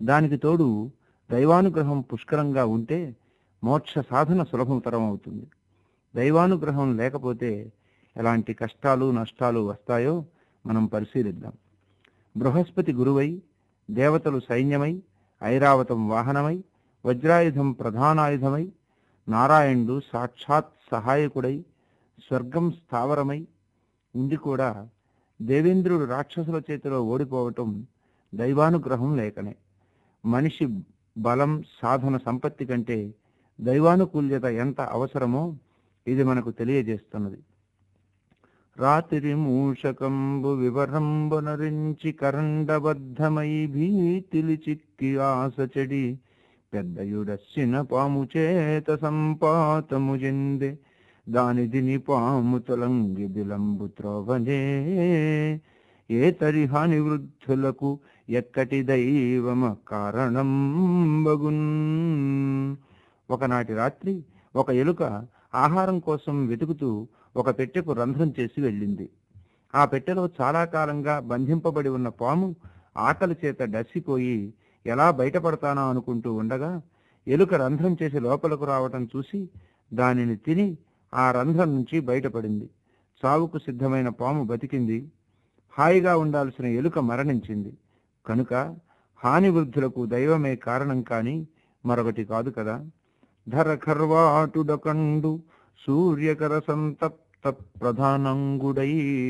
దానికి తోడు దైవానుగ్రహం పుష్కలంగా ఉంటే మోక్ష సాధన సులభతరం అవుతుంది దైవానుగ్రహం లేకపోతే ఎలాంటి కష్టాలు నష్టాలు వస్తాయో మనం పరిశీలిద్దాం బృహస్పతి గురువై దేవతలు సైన్యమై ఐరావతం వాహనమై వజ్రాయుధం ప్రధానాయుధమై నారాయణుడు సాక్షాత్ సహాయకుడై స్వర్గం స్థావరమై ఉండి కూడా దేవేంద్రుడు రాక్షసుల చేతిలో ఓడిపోవటం దైవానుగ్రహం లేకనే మనిషి బలం సాధన సంపత్తి కంటే దైవానుకూల్యత ఎంత అవసరమో ఇది మనకు తెలియజేస్తున్నది రాత్రి మూషకంబు వివరంబునరించి కరండబద్ధమై భీతిలి చిక్కి ఆశ చెడి పెద్దయుడస్సిన పాము చేత సంపాతము చెందే దాని దిని పాము తొలంగి బిలంబు త్రోవనే ఏ తరిహాని వృద్ధులకు ఎక్కటి దైవమ కారణం బగున్ ఒకనాటి రాత్రి ఒక ఎలుక ఆహారం కోసం వెతుకుతూ ఒక పెట్టెకు రంధ్రం చేసి వెళ్ళింది ఆ పెట్టెలో చాలా కాలంగా బంధింపబడి ఉన్న పాము ఆకలి చేత డసిపోయి ఎలా బయటపడతానా అనుకుంటూ ఉండగా ఎలుక రంధ్రం చేసి లోపలకు రావటం చూసి దానిని తిని ఆ రంధ్రం నుంచి బయటపడింది చావుకు సిద్ధమైన పాము బతికింది హాయిగా ఉండాల్సిన ఎలుక మరణించింది కనుక హాని వృద్ధులకు దైవమే కారణం కాని మరొకటి కాదు కదా ధర ఖర్వాటుడకండు సూర్యకర సంతప్త ప్రధానంగుడై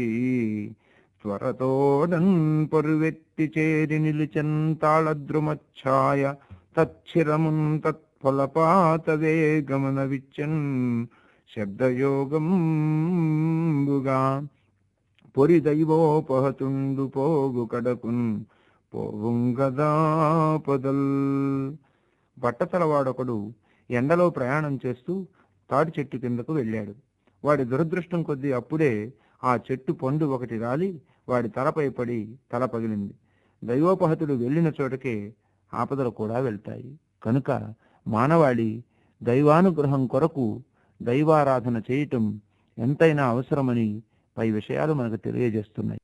త్వరతోడన్ పరువెత్తి చేరి నిలిచెన్ తాళద్రుమఛాయ తచ్చిరమున్ తత్ఫలపాత వేగమన విచ్చన్ శబ్దయోగంబుగా పొరి దైవోపహతుండు పోగు కడకున్ పోవుంగదాపదల్ బట్టతలవాడొకడు ఎండలో ప్రయాణం చేస్తూ తాటి చెట్టు కిందకు వెళ్ళాడు వాడి దురదృష్టం కొద్దీ అప్పుడే ఆ చెట్టు పండు ఒకటి రాలి వాడి తలపై పడి తల పగిలింది దైవోపహతుడు వెళ్ళిన చోటకే ఆపదలు కూడా వెళ్తాయి కనుక మానవాళి దైవానుగ్రహం కొరకు దైవారాధన చేయటం ఎంతైనా అవసరమని పై విషయాలు మనకు తెలియజేస్తున్నాయి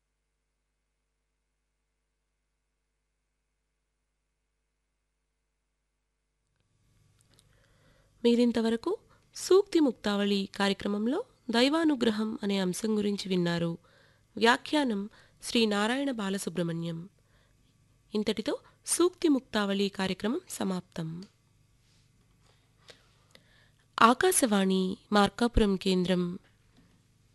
మీరింతవరకు సూక్తి ముక్తావళి కార్యక్రమంలో దైవానుగ్రహం అనే అంశం గురించి విన్నారు వ్యాఖ్యానం శ్రీ నారాయణ బాలసుబ్రహ్మణ్యం ఇంతటితో సూక్తి ముక్తావళి కార్యక్రమం సమాప్తం ఆకాశవాణి మార్కాపురం కేంద్రం